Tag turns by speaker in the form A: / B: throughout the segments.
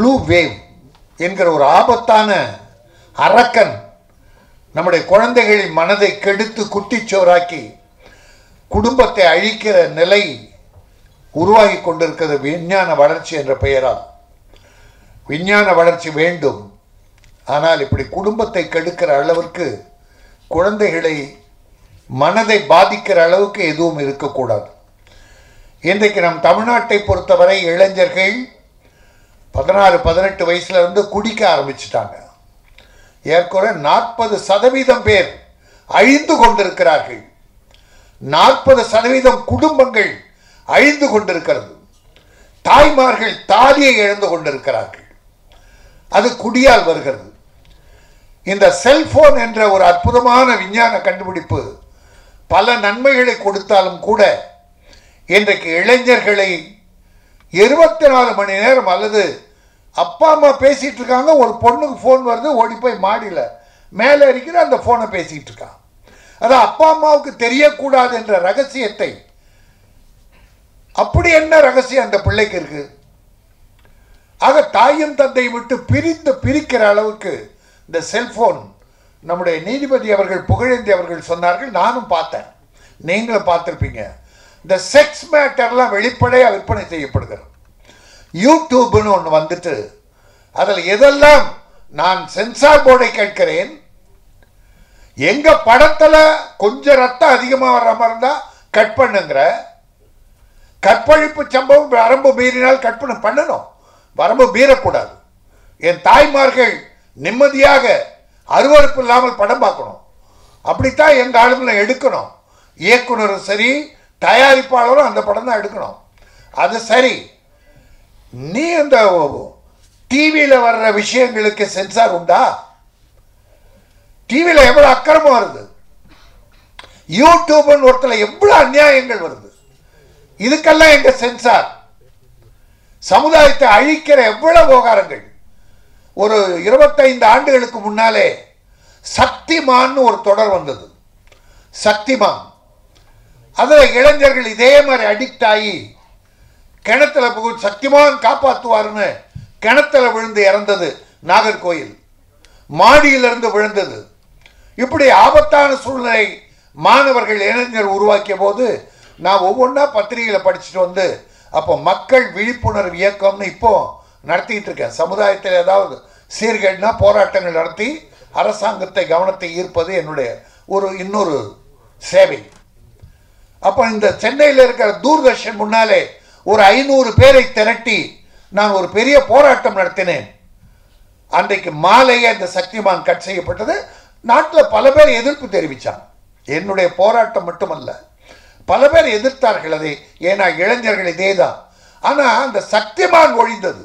A: blue wave என்கிற ஒரு ஆபத்தான அரக்கன் நம்முடைய குழந்தைகளின் மனதை கெடுத்து குட்டிச்சோறாக்கி குடும்பத்தை அழிக்கிற நிலை உருவாகி கொண்டிருக்கிறது விஞ்ஞான வளர்ச்சி என்ற பெயரால் விஞ்ஞான வளர்ச்சி வேண்டும் ஆனால் இப்படி குடும்பத்தை கெடுக்கிற அளவிற்கு குழந்தைகளை மனதை பாதிக்கிற அளவுக்கு எதுவும் இருக்கக்கூடாது இன்றைக்கு நம் தமிழ்நாட்டை பொறுத்தவரை இளைஞர்கள் பதினாறு பதினெட்டு வயசுல இருந்து குடிக்க ஆரம்பிச்சிட்டாங்க ஏற்குறை நாற்பது சதவீதம் பேர் அழிந்து கொண்டிருக்கிறார்கள் நாற்பது சதவீதம் குடும்பங்கள் அழிந்து கொண்டிருக்கிறது தாய்மார்கள் தாலியை இழந்து கொண்டிருக்கிறார்கள் அது குடியால் வருகிறது இந்த செல்போன் என்ற ஒரு அற்புதமான விஞ்ஞான கண்டுபிடிப்பு பல நன்மைகளை கொடுத்தாலும் கூட இன்றைக்கு இளைஞர்களை இருபத்தி நாலு மணி நேரம் அல்லது அப்பா அம்மா பேசிட்டு இருக்காங்க ஒரு பொண்ணுக்கு ஃபோன் வருது ஓடி போய் மாடியில் மேலே இருக்கிற அந்த ஃபோனை பேசிட்டு இருக்கான் அதான் அப்பா அம்மாவுக்கு தெரியக்கூடாது என்ற ரகசியத்தை அப்படி என்ன ரகசியம் அந்த பிள்ளைக்கு இருக்கு ஆக தாயும் தந்தையை விட்டு பிரிந்து பிரிக்கிற அளவுக்கு இந்த செல்போன் நம்முடைய நீதிபதி அவர்கள் புகழேந்தி அவர்கள் சொன்னார்கள் நானும் பார்த்தேன் நீங்களும் பார்த்துருப்பீங்க இந்த செக்ஸ் மேட்டர்லாம் வெளிப்படையாக விற்பனை செய்யப்படுகிறது யூடியூப்னு ஒன்று வந்துட்டு அதில் எதெல்லாம் நான் சென்சார் போர்டை கேட்கிறேன் எங்க படத்துல கொஞ்சம் ரத்தம் அதிகமாக வர்ற மாதிரி இருந்தா கட் பண்ணுங்கிற கற்பழிப்பு சம்பவம் வரம்பு மீறினால் கட் பண்ண பண்ணணும் வரம்பு மீறக்கூடாது என் தாய்மார்கள் நிம்மதியாக அருவருப்பு இல்லாமல் படம் பார்க்கணும் அப்படித்தான் எங்கள் ஆளுங்களை எடுக்கணும் இயக்குனரும் சரி தயாரிப்பாளரும் அந்த படம் தான் எடுக்கணும் அது சரி நீ அந்த டிவியில் வர்ற விஷயங்களுக்கு சென்சார் உண்டா டிவியில் எவ்வளோ அக்கிரமம் வருது யூடியூப்னு ஒருத்தல எவ்வளோ அநியாயங்கள் வருது இதுக்கெல்லாம் எங்க சென்சார் சமுதாயத்தை அழிக்கிற எவ்வளவு விவகாரங்கள் ஒரு இருபத்தைந்து ஆண்டுகளுக்கு முன்னாலே சக்திமான்னு ஒரு தொடர் வந்தது சக்திமான் அதில் இளைஞர்கள் இதே மாதிரி அடிக்ட் ஆகி கிணத்துல புகு சக்திமான் காப்பாற்றுவாருன்னு கிணத்துல விழுந்து இறந்தது நாகர்கோயில் மாடியிலிருந்து விழுந்தது இப்படி ஆபத்தான சூழ்நிலை மாணவர்கள் இளைஞர் உருவாக்கிய போது நான் ஒவ்வொன்றா பத்திரிகையில் படிச்சுட்டு வந்து அப்போ மக்கள் விழிப்புணர்வு இயக்கம்னு இப்போ நடத்திட்டு இருக்கேன் சமுதாயத்தில் ஏதாவது சீர்கேடுனா போராட்டங்கள் நடத்தி அரசாங்கத்தை கவனத்தை ஈர்ப்பது என்னுடைய ஒரு இன்னொரு சேவை அப்போ இந்த சென்னையில் இருக்கிற தூர்தர்ஷன் முன்னாலே ஒரு ஐநூறு பேரை திரட்டி நான் ஒரு பெரிய போராட்டம் நடத்தினேன் அன்றைக்கு மாலையே அந்த சக்திமான் கட் செய்யப்பட்டது நாட்டில் பல பேர் எதிர்ப்பு தெரிவித்தாங்க என்னுடைய போராட்டம் மட்டுமல்ல பல பேர் எதிர்த்தார்கள் அதை ஏன்னா இளைஞர்கள் இதே தான் ஆனால் அந்த சக்திமான் ஒழிந்தது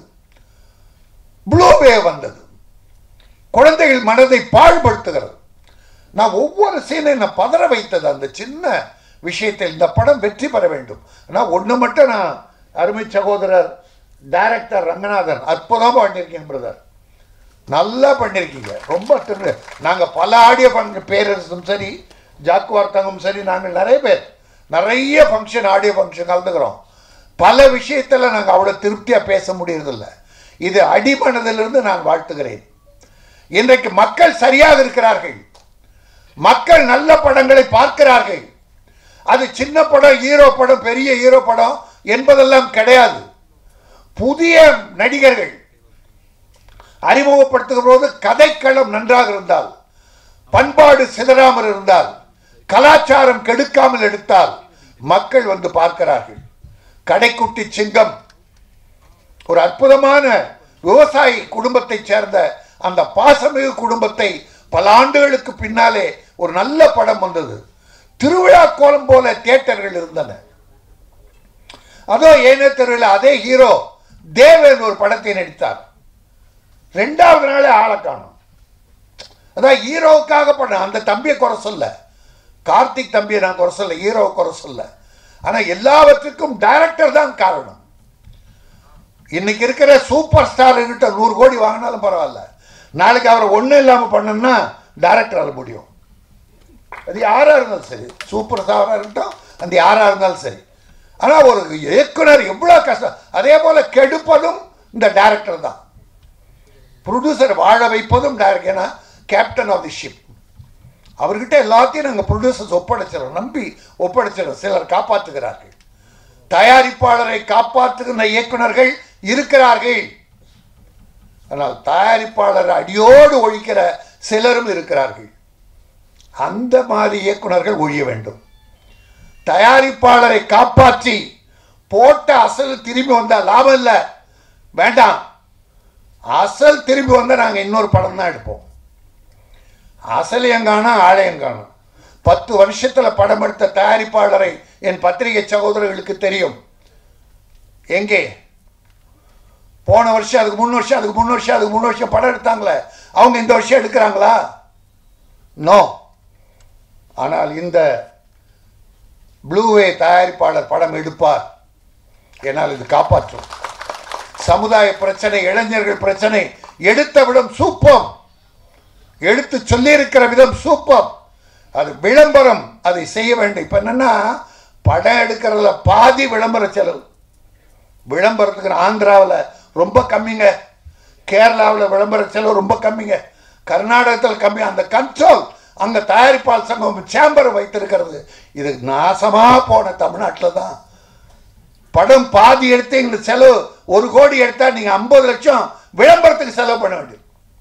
A: ப்ளூ வே வந்தது குழந்தைகள் மனதை பாழ்படுத்துகிறது நான் ஒவ்வொரு சீனை நான் பதற வைத்தது அந்த சின்ன விஷயத்தில் இந்த படம் வெற்றி பெற வேண்டும் ஆனால் ஒன்று மட்டும் நான் அருமை சகோதரர் டைரக்டர் ரங்கநாதன் அற்புதமாக பண்ணியிருக்கேன் பிரதர் நல்லா பண்ணியிருக்கீங்க ரொம்ப திரு நாங்கள் பல ஆடியோ ஃபங்க்ஷன் பேரரசும் சரி ஜாக்குவார் தங்கம் சரி நாங்கள் நிறைய பேர் நிறைய ஃபங்க்ஷன் ஆடியோ ஃபங்க்ஷன் கலந்துக்கிறோம் பல விஷயத்தில் நாங்கள் அவ்வளோ திருப்தியாக பேச முடியறதில்ல இது அடிமனதிலிருந்து நான் வாழ்த்துகிறேன் இன்றைக்கு மக்கள் சரியாக இருக்கிறார்கள் மக்கள் நல்ல படங்களை பார்க்கிறார்கள் அது சின்ன படம் ஹீரோ படம் பெரிய ஹீரோ படம் என்பதெல்லாம் கிடையாது புதிய நடிகர்கள் அறிமுகப்படுத்துகிற போது கதைக்களம் நன்றாக இருந்தால் பண்பாடு சிதறாமல் இருந்தால் கலாச்சாரம் கெடுக்காமல் எடுத்தால் மக்கள் வந்து பார்க்கிறார்கள் கடைக்குட்டி சிங்கம் ஒரு அற்புதமான விவசாயி குடும்பத்தைச் சேர்ந்த அந்த பாசமிகு குடும்பத்தை பல ஆண்டுகளுக்கு பின்னாலே ஒரு நல்ல படம் வந்தது திருவிழா கோலம் போல தியேட்டர்கள் இருந்தன அதோ ஏனே தெருவில் அதே ஹீரோ தேவன் ஒரு படத்தை நடித்தார் ரெண்டாவது நாளே ஆளை காணும் அதான் ஹீரோவுக்காக பண்ண அந்த தம்பியை குறை சொல்ல கார்த்திக் தம்பியை நான் குறை சொல்ல ஹீரோவை குறை சொல்ல ஆனால் எல்லாவற்றுக்கும் டைரக்டர் தான் காரணம் இன்னைக்கு இருக்கிற சூப்பர் ஸ்டார் கிட்ட நூறு கோடி வாங்கினாலும் பரவாயில்ல நாளைக்கு அவரை ஒன்றும் இல்லாமல் பண்ணணும்னா டைரக்டரால் முடியும் அது யாராக இருந்தாலும் சரி சூப்பர் ஸ்டாராக இருக்கட்டும் அந்த யாராக இருந்தாலும் சரி ஆனால் ஒரு இயக்குனர் எவ்வளோ கஷ்டம் அதே போல் கெடுப்பதும் இந்த டைரக்டர் தான் ப்ரொடியூசர் வாழ வைப்பதும் டைரக்ட் ஏன்னா கேப்டன் ஆஃப் தி ஷிப் அவர்கிட்ட எல்லாத்தையும் நாங்கள் ப்ரொடியூசர்ஸ் ஒப்படைச்சிடறோம் நம்பி ஒப்படைச்சிடறோம் சிலர் காப்பாற்றுகிறார்கள் தயாரிப்பாளரை காப்பாற்றுகின்ற இயக்குனர்கள் இருக்கிறார்கள் ஆனால் தயாரிப்பாளர் அடியோடு ஒழிக்கிற சிலரும் இருக்கிறார்கள் அந்த மாதிரி இயக்குனர்கள் ஒழிய வேண்டும் தயாரிப்பாளரை காப்பாற்றி போட்ட அசல் திரும்பி வந்தா லாபம் இல்லை வேண்டாம் அசல் திரும்பி வந்தால் நாங்கள் இன்னொரு படம் தான் எடுப்போம் அசல் எங்கானா ஆலயம் காணும் பத்து வருஷத்தில் படம் எடுத்த தயாரிப்பாளரை என் பத்திரிகை சகோதரர்களுக்கு தெரியும் எங்கே போன வருஷம் அதுக்கு மூணு வருஷம் அதுக்கு மூணு வருஷம் அதுக்கு மூணு வருஷம் படம் எடுத்தாங்களே அவங்க இந்த வருஷம் எடுக்கிறாங்களா நோ ஆனால் இந்த ப்ளூவே தயாரிப்பாளர் படம் எடுப்பார் என்னால் இது காப்பாற்றும் சமுதாய பிரச்சனை இளைஞர்கள் பிரச்சனை எடுத்த விடம் சூப்பம் எடுத்து சொல்லியிருக்கிற விதம் சூப்பம் அது விளம்பரம் அதை செய்ய வேண்டும் இப்போ என்னன்னா படம் எடுக்கிறதுல பாதி விளம்பர செலவு விளம்பரத்துக்கு ஆந்திராவில் ரொம்ப கம்மிங்க கேரளாவில் விளம்பர செலவு ரொம்ப கம்மிங்க கர்நாடகத்தில் கம்மி அந்த கண்ட்ரோல் அங்கே தயாரிப்பாளர் சங்கம் சேம்பர் வைத்திருக்கிறது இது நாசமாக போன தமிழ்நாட்டில் தான் படம் பாதி எடுத்து எங்களுக்கு செலவு ஒரு கோடி எடுத்தா நீங்கள் ஐம்பது லட்சம் விளம்பரத்துக்கு செலவு பண்ண வேண்டியது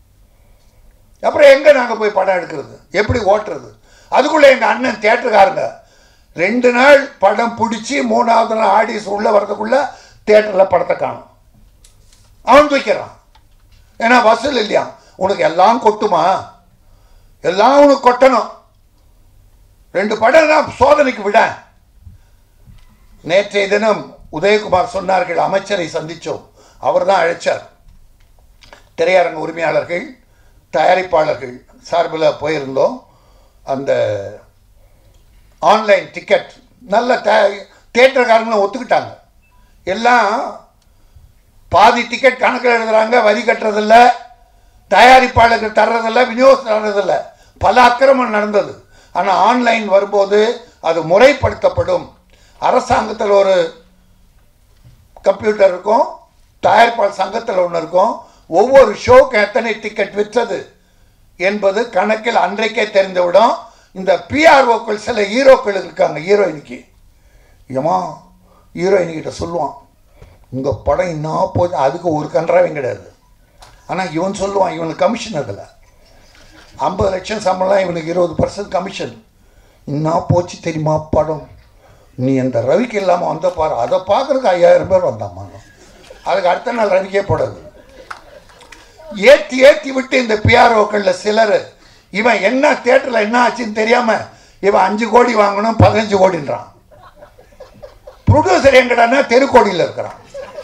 A: அப்புறம் எங்கே நாங்கள் போய் படம் எடுக்கிறது எப்படி ஓட்டுறது அதுக்குள்ளே எங்கள் அண்ணன் தேட்டருக்காரங்க ரெண்டு நாள் படம் பிடிச்சி மூணாவது நாள் ஆடியன்ஸ் உள்ளே வரதுக்குள்ள தேட்டரில் படத்தை காணும் அவன் தூக்கிறான் ஏன்னா வசூல் இல்லையா உனக்கு எல்லாம் கொட்டுமா எல்லாம் உனக்கு கொட்டணும் ரெண்டு படம் தான் சோதனைக்கு விட நேற்றைய தினம் உதயகுமார் சொன்னார்கள் அமைச்சரை சந்தித்தோம் அவர் தான் அழைச்சார் திரையரங்க உரிமையாளர்கள் தயாரிப்பாளர்கள் சார்பில் போயிருந்தோம் அந்த ஆன்லைன் டிக்கெட் நல்ல த தேட்டருக்காரங்களும் ஒத்துக்கிட்டாங்க எல்லாம் பாதி டிக்கெட் கணக்கில் எழுதுறாங்க வரி கட்டுறதில்ல தயாரிப்பாளர்கள் தர்றதில்ல விநியோகம் தர்றதில்ல பல அக்கிரமம் நடந்தது ஆனால் ஆன்லைன் வரும்போது அது முறைப்படுத்தப்படும் அரசாங்கத்தில் ஒரு கம்ப்யூட்டர் இருக்கும் தயாரிப்பாளர் சங்கத்தில் ஒன்று இருக்கும் ஒவ்வொரு ஷோக்கு எத்தனை டிக்கெட் விற்றது என்பது கணக்கில் அன்றைக்கே தெரிந்துவிடும் இந்த பிஆர்ஓக்கள் சில ஹீரோக்கள் இருக்காங்க ஹீரோயினுக்கு ஏமா ஹீரோயின்கிட்ட சொல்லுவான் உங்கள் படம் என்ன போச்சு அதுக்கு ஒரு கன்றாவையும் கிடையாது ஆனால் இவன் சொல்லுவான் இவனுக்கு கமிஷன் அதில் ஐம்பது லட்சம் சம்பளம் இவனுக்கு இருபது பர்சன்ட் கமிஷன் என்ன போச்சு தெரியுமா படம் நீ அந்த ரவிக்கு இல்லாமல் வந்த பாரு அதை பார்க்குறதுக்கு ஐயாயிரம் பேர் வந்தாம்மா அதுக்கு அடுத்த நாள் ரவிக்கே போடாது ஏற்றி ஏற்றி விட்டு இந்த பிஆர்ஓக்களில் சிலர் இவன் என்ன தேட்டரில் என்ன ஆச்சுன்னு தெரியாமல் இவன் அஞ்சு கோடி வாங்கணும் பதினஞ்சு கோடின்றான் ப்ரொடியூசர் எங்கடான்னா தெருக்கோடியில் இருக்கிறான்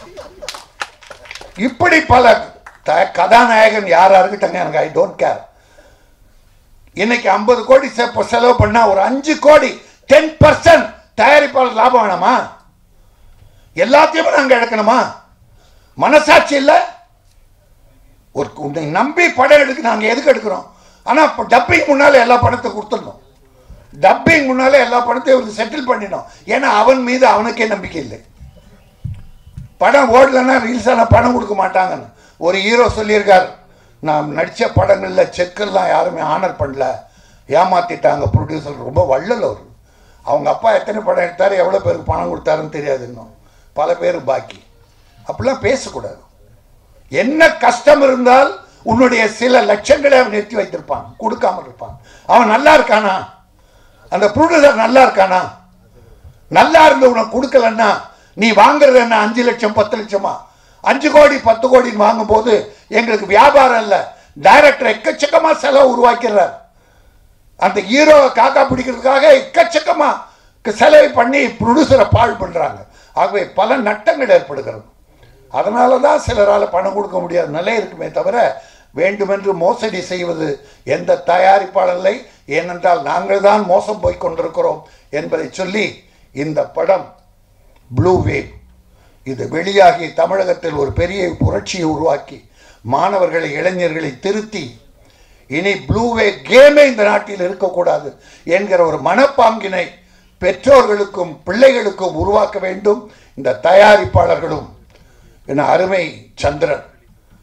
A: இப்படி பல த கதாநாயகன் யாராக இருக்கட்டும் எனக்கு ஐ டோன்ட் கேர் இன்னைக்கு ஐம்பது கோடி செ- செலவு பண்ணா ஒரு அஞ்சு கோடி டென் பர்சன்ட் தயாரிப்பாளர் லாபம் வேணாமா எல்லாத்தையுமே நாங்கள் எடுக்கணுமா மனசாட்சி இல்லை ஒரு உன்னை நம்பி படம் எடுக்க நாங்கள் எதுக்கு எடுக்கிறோம் ஆனால் இப்போ டப்பிங் முன்னால் எல்லா பணத்தை கொடுத்துடணும் டப்பிங் முன்னாலே எல்லா பணத்தையும் இவருக்கு செட்டில் பண்ணிடணும் ஏன்னா அவன் மீது அவனுக்கே நம்பிக்கை இல்லை படம் ஓடலைன்னா ரீல்ஸான பணம் கொடுக்க மாட்டாங்கன்னு ஒரு ஹீரோ சொல்லியிருக்கார் நான் நடித்த படங்களில் செக்கெல்லாம் யாருமே ஆனர் பண்ணல ஏமாத்திட்டாங்க ப்ரொடியூசர் ரொம்ப வள்ளல் அவர் அவங்க அப்பா எத்தனை படம் எடுத்தார் எவ்வளோ பேருக்கு பணம் கொடுத்தாருன்னு தெரியாது இன்னும் பல பேர் பாக்கி அப்படிலாம் பேசக்கூடாது என்ன கஷ்டம் இருந்தால் உன்னுடைய சில லட்சங்களை அவன் நிறுத்தி வைத்திருப்பான் கொடுக்காம இருப்பான் அவன் நல்லா இருக்கானா அந்த ப்ரொடியூசர் நல்லா இருக்கானா நல்லா இருந்து உனக்கு கொடுக்கலன்னா நீ வாங்குறது என்ன அஞ்சு லட்சம் பத்து லட்சமா அஞ்சு கோடி பத்து கோடின்னு வாங்கும்போது எங்களுக்கு வியாபாரம் இல்லை டைரக்டர் எக்கச்சக்கமா செலவு உருவாக்கிறார் அந்த ஹீரோவை காக்கா பிடிக்கிறதுக்காக எக்கச்சக்கமா செலவு பண்ணி ப்ரொடியூசரை பாழ் பண்றாங்க ஆகவே பல நட்டங்கள் ஏற்படுகிறது அதனால தான் சிலரால் பணம் கொடுக்க முடியாத நிலை இருக்குமே தவிர வேண்டுமென்று மோசடி செய்வது எந்த தயாரிப்பாளர்களை ஏனென்றால் நாங்கள் தான் மோசம் போய் கொண்டிருக்கிறோம் என்பதை சொல்லி இந்த படம் ப்ளூ வேவ் இது வெளியாகி தமிழகத்தில் ஒரு பெரிய புரட்சியை உருவாக்கி மாணவர்களை இளைஞர்களை திருத்தி இனி ப்ளூவே கேமே இந்த நாட்டில் இருக்கக்கூடாது என்கிற ஒரு மனப்பாங்கினை பெற்றோர்களுக்கும் பிள்ளைகளுக்கும் உருவாக்க வேண்டும் இந்த தயாரிப்பாளர்களும் என் அருமை சந்திரன்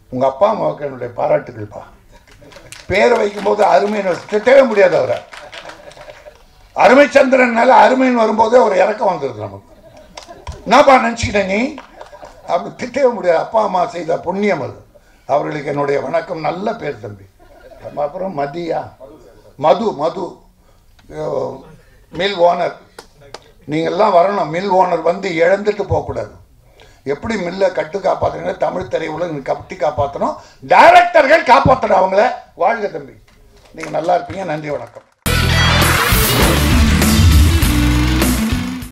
A: உங்கள் அப்பா அம்மாவுக்கு என்னுடைய பாராட்டுகள்ப்பா பேரை வைக்கும்போது அருமைன்னு வச்சு திட்டவே முடியாது அவரை அருமைச்சந்திரனால அருமைன்னு வரும்போதே ஒரு இறக்கம் வந்துடுது நமக்கு என்னப்பா நினச்சிக்கிட்ட நீ அப்படி திட்டவே முடியாது அப்பா அம்மா செய்த புண்ணியம் அது அவர்களுக்கு என்னுடைய வணக்கம் நல்ல பேர் தம்பி அப்புறம் மதியா மது மது மில் ஓனர் நீங்கள்லாம் வரணும் மில் ஓனர் வந்து இழந்துட்டு போகக்கூடாது எப்படி மில்லை கட்டு காப்பாற்றுறீங்க தமிழ் திரையுலகம் கட்டி காப்பாற்றணும் டைரக்டர்கள் காப்பாற்றணும் அவங்கள வாழ்க தம்பி நீங்கள் நல்லா இருப்பீங்க நன்றி வணக்கம்